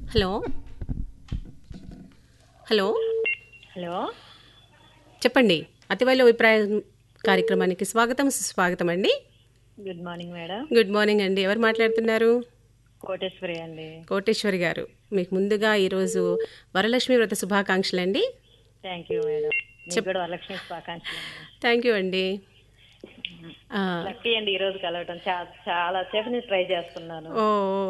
hello hello hello చెప్పండి అతివైలో అభిప్రాయం కార్యక్రమానికి స్వాగతం సుస్వాగతం అండి good morning madam good morning అండి ఎవరు మాట్లాడుతున్నారు కోటేశ్వరి అండి కోటేశ్వరి గారు మీకు ముందుగా ఈరోజు వరలక్ష్మి వ్రత శుభాకాంక్షలు అండి థ్యాంక్ యూ మేడం మీకు కూడా వరలక్ష్మి శుభాకాంక్షలు అండి థ్యాంక్ యూ అండి ఆ, లక్కీ అండి ఈ రోజు కలవటం చా- చాలా సేపు నేను ట్రై చేస్తున్నాను ఓ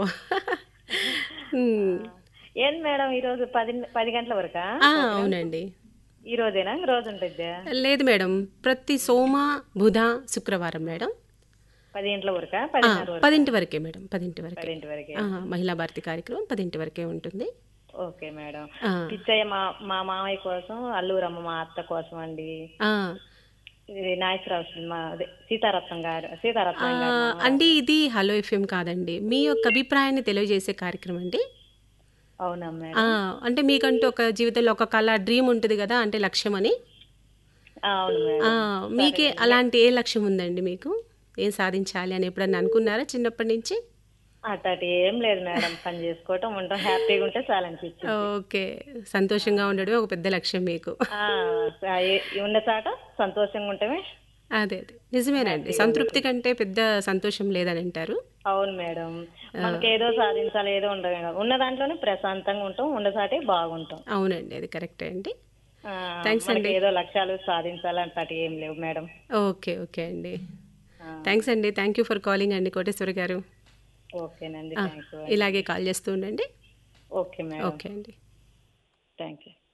ఉమ్, ఏంటి మేడం ఈ రోజు పది పది గంటల వరకా ఆ, అవునండి ఈ రోజేనా రోజు ఉంటుంది లేదు మేడం ప్రతి సోమ బుధ శుక్రవారం మేడం పది గంటల వరకా ఆ, పదిన్నర వరకు పదింటి వరకే మేడం పదింటి వరకే పదింటి వరకే ఆ, మహిళా భారతి కార్యక్రమం పదింటి వరకే ఉంటుంది ఓకే మేడం ఆ, పిచ్చయ్య మా మా మామయ్య కోసం అల్లూరమ్మ మా అత్త కోసం అండి ఆ, ఇది నాగేశ్వరరావు సినిమా అదే సీతారత్నం గారు సీతారత్నం ఆ, గారు అండి ఇది హలో ఎఫ్ఎం కాదండి మీ యొక్క అభిప్రాయాన్ని తెలియజేసే కార్యక్రమం అండి అవునా మేడం ఆ, అంటే మీకంటూ ఒక జీవితంలో ఒక కళ డ్రీమ్ ఉంటుంది కదా అంటే లక్ష్యం అని ఆ, అవును ఆ, మేడం మీకే అలాంటి ఏ లక్ష్యం ఉందండి మీకు ఏం సాధించాలి అని ఎప్పుడన్నా అనుకున్నారా చిన్నప్పటి నుంచి అట్లాంటి ఏం లేదు మేడం పని చేసుకోవటం ఉండటం హ్యాపీగా ఉంటే చాలా అనిపించింది ఓకే సంతోషంగా ఉండడమే ఒక పెద్ద లక్ష్యం మీకు ఆ, ఆ, ఏ- ఉన్న చాట సంతోషంగా ఉంటమే అదే అదే నిజమేనండి సంతృప్తి కంటే పెద్ద సంతోషం లేదని అంటారు అవును మేడం మనకి ఏదో సాధించాలి ఏదో ఉండదు మేడం ఉన్న దాంట్లోనే ప్రశాంతంగా ఉంటాం ఉన్న చాటే బాగుంటాం అవునండి అది కరెక్టే అండి ఆ, Thanks మనకి ఏదో లక్ష్యాలు సాధించాలి అట్లాంటి ఏం లేవు మేడం ఓకే ఓకే అండి ఆ, థ్యాంక్స్ అండి థ్యాంక్ యూ ఫర్ కాలింగ్ అండి కోటేశ్వరి గారు ఓకేనండి థ్యాంక్ యూ ఇలాగే కాల్ చేస్తూ ఉండండి ఓకే మేడం ఓకే అండి థ్యాంక్ యూ